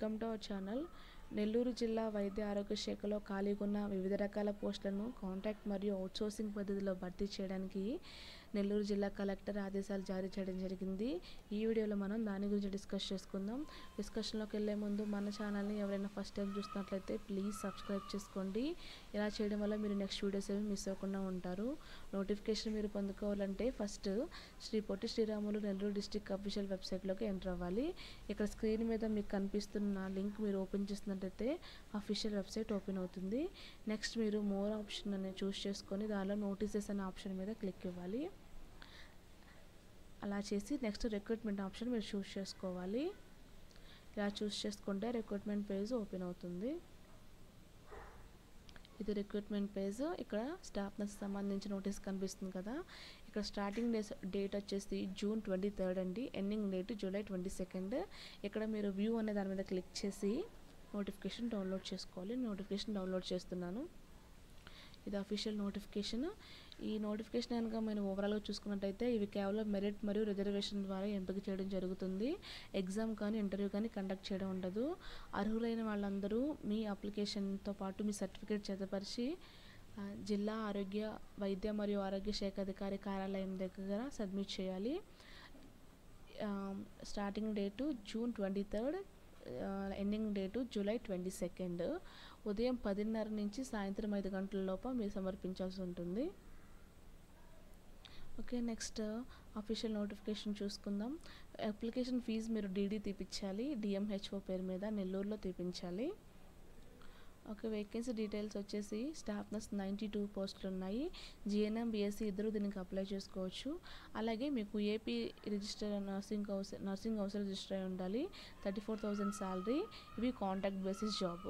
welcome to our channel Nellore జిల్లా వైద్య ఆరోగ్య శాఖలో ఖాళీగా ఉన్న వివిధ రకాల పోస్టులను కాంట్రాక్ట్ మరియు అవుట్సోర్సింగ్ పద్ధతిలో భర్తీ చేయడానికి నెల్లూరు జిల్లా కలెక్టర్ ఆదేశాలు జారీ చేయడం జరిగింది ఈ వీడియోలో మనం దాని గురించి డిస్కస్ చేసుకుందాం డిస్కషన్లోకి వెళ్ళే ముందు మన ఛానల్ని ఎవరైనా ఫస్ట్ టైం చూస్తున్నట్లయితే ప్లీజ్ సబ్స్క్రైబ్ చేసుకోండి ఇలా చేయడం వల్ల మీరు నెక్స్ట్ వీడియోస్ ఏమి మిస్ అవ్వకుండా ఉంటారు నోటిఫికేషన్ మీరు పొందుకోవాలంటే first Shri Potti Sriramulu Nellore district official వెబ్సైట్లోకి ఎంటర్ అవ్వాలి ఇక్కడ స్క్రీన్ మీద మీకు కనిపిస్తున్న లింక్ మీరు ఓపెన్ చేసినట్టయితే అఫీషియల్ వెబ్సైట్ ఓపెన్ అవుతుంది నెక్స్ట్ మీరు మోర్ ఆప్షన్ అనేది చూస్ చేసుకొని దానిలో నోటీసెస్ అనే ఆప్షన్ మీద క్లిక్ ఇవ్వాలి అలా చేసి నెక్స్ట్ రిక్రూట్మెంట్ ఆప్షన్ మీరు చూస్ చేసుకోవాలి ఇలా చూస్ చేసుకుంటే రిక్రూట్మెంట్ పేజ్ ఓపెన్ అవుతుంది ఇది రిక్రూట్మెంట్ పేజ్ ఇక్కడ స్టాఫ్ సంబంధించిన నోటీస్ కనిపిస్తుంది కదా ఇక్కడ స్టార్టింగ్ డేస్ డేట్ వచ్చేసి జూన్ ట్వంటీ థర్డ్ అండి ending date July twenty second ఇక్కడ మీరు వ్యూ అనే దాని మీద క్లిక్ చేసి నోటిఫికేషన్ డౌన్లోడ్ చేసుకోవాలి నోటిఫికేషన్ డౌన్లోడ్ చేస్తున్నాను ఇది అఫీషియల్ నోటిఫికేషన్ ఈ నోటిఫికేషన్ కనుక మనం ఓవరాల్గా చూసుకున్నట్టయితే ఇవి కేవలం మెరిట్ మరియు రిజర్వేషన్ ద్వారా ఎంపిక చేయడం జరుగుతుంది ఎగ్జామ్ కానీ ఇంటర్వ్యూ కానీ కండక్ట్ చేయడం ఉండదు అర్హులైన వాళ్ళందరూ మీ అప్లికేషన్తో పాటు మీ సర్టిఫికేట్ చేతపరిచి జిల్లా ఆరోగ్య వైద్య మరియు ఆరోగ్య శాఖ అధికారి కార్యాలయం దగ్గర సబ్మిట్ చేయాలి starting date June twenty third ending date July twenty second ఉదయం పదిన్నర నుంచి సాయంత్రం ఐదు గంటల లోపల మీరు సమర్పించాల్సి ఉంటుంది ఓకే నెక్స్ట్ అఫీషియల్ నోటిఫికేషన్ చూసుకుందాం అప్లికేషన్ ఫీజు మీరు డీడీ తీపించాలి డిఎంహెచ్ఓ పేరు మీద నెల్లూరులో తీపించాలి ఓకే వేకెన్సీ డీటెయిల్స్ వచ్చేసి స్టాఫ్ నర్స్ నైంటీ టూ పోస్టులు ఉన్నాయి జిఎన్ఎం బిఎస్సి ఇద్దరు దీనికి అప్లై చేసుకోవచ్చు అలాగే మీకు AP register nursing house nursing house register అయి ఉండాలి థర్టీ ఫోర్ థౌజండ్ శాలరీ ఇవి కాంటాక్ట్ బేసిస్ జాబ్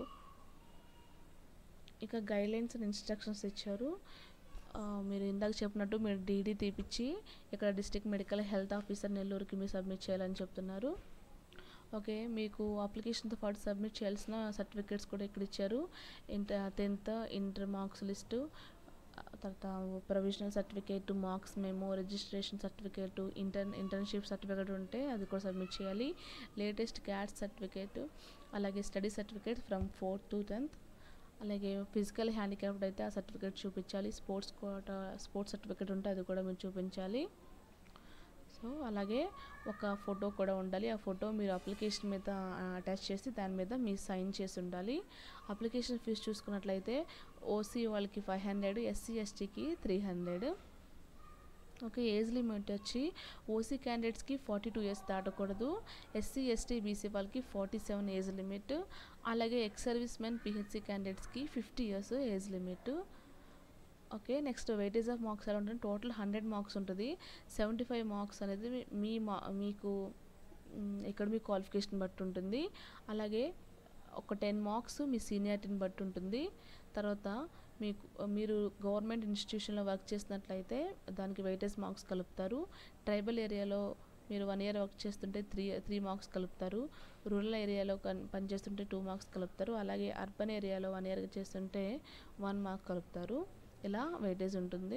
ఇక గైడ్లైన్స్ అండ్ ఇన్స్ట్రక్షన్స్ ఇచ్చారు మీరు ఇందాక చెప్పినట్టు మీరు డీడీ తీపిచ్చి ఇక్కడ డిస్ట్రిక్ట్ మెడికల్ హెల్త్ ఆఫీసర్ నెల్లూరుకి మీరు సబ్మిట్ చేయాలని చెప్తున్నారు ఓకే మీకు అప్లికేషన్తో పాటు సబ్మిట్ చేయాల్సిన సర్టిఫికేట్స్ కూడా ఇక్కడ ఇచ్చారు inter tenth inter marks list తర్వాత provisional certificate marks memo registration certificate inter internship certificate ఉంటే అది కూడా సబ్మిట్ చేయాలి లేటెస్ట్ క్యాట్ సర్టిఫికేట్ అలాగే study certificate from fourth to tenth అలాగే ఫిజికల్ హ్యాండిక్యాప్డ్ అయితే ఆ సర్టిఫికేట్ చూపించాలి స్పోర్ట్స్ కోటా స్పోర్ట్స్ సర్టిఫికేట్ ఉంటే అది కూడా మీరు చూపించాలి సో అలాగే ఒక ఫోటో కూడా ఉండాలి ఆ ఫోటో మీరు అప్లికేషన్ మీద అటాచ్ చేసి దాని మీద మీ సైన్ చేసి ఉండాలి అప్లికేషన్ ఫీజు చూసుకున్నట్లయితే ఓసీ వాళ్ళకి ఫైవ్ హండ్రెడ్ ఎస్సీ ఎస్టీకి three hundred okay age limit వచ్చి ఓసీ క్యాండిడేట్స్కి ఫార్టీ టూ ఇయర్స్ దాటకూడదు ఎస్సీ ఎస్టీ బీసీ వాళ్ళకి ఫార్టీ సెవెన్ ఏజ్ లిమిట్ అలాగే ఎక్స్ సర్వీస్ మెన్ పిహెచ్సి క్యాండిడేట్స్కి fifty years age limit okay next weightage of marks ఎలా ఉంటుంది total hundred marks ఉంటుంది seventy five marks అనేది మీ మా మీకు ఇక్కడ మీ క్వాలిఫికేషన్ బట్టి ఉంటుంది అలాగే ఒక టెన్ మార్క్స్ మీ సీనియారిటీని బట్టి ఉంటుంది తర్వాత మీకు మీరు గవర్నమెంట్ ఇన్స్టిట్యూషన్లో వర్క్ చేసినట్లయితే దానికి వెయిటేజ్ మార్క్స్ కలుపుతారు ట్రైబల్ ఏరియాలో మీరు వన్ ఇయర్ వర్క్ చేస్తుంటే త్రీ త్రీ మార్క్స్ కలుపుతారు రూరల్ ఏరియాలో పనిచేస్తుంటే టూ మార్క్స్ కలుపుతారు అలాగే అర్బన్ ఏరియాలో వన్ ఇయర్ చేస్తుంటే వన్ మార్క్ కలుపుతారు ఇలా వెయిటేజ్ ఉంటుంది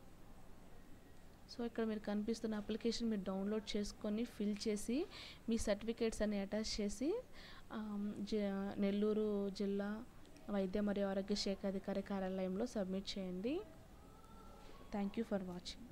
సో ఇక్కడ మీరు కనిపిస్తున్న అప్లికేషన్ మీరు డౌన్లోడ్ చేసుకొని ఫిల్ చేసి మీ సర్టిఫికేట్స్ అన్ని అటాచ్ చేసి నెల్లూరు జిల్లా వైద్య మరియు ఆరోగ్య శాఖ అధికారి కార్యాలయంలో సబ్మిట్ చేయండి థ్యాంక్ యూ ఫర్ వాచింగ్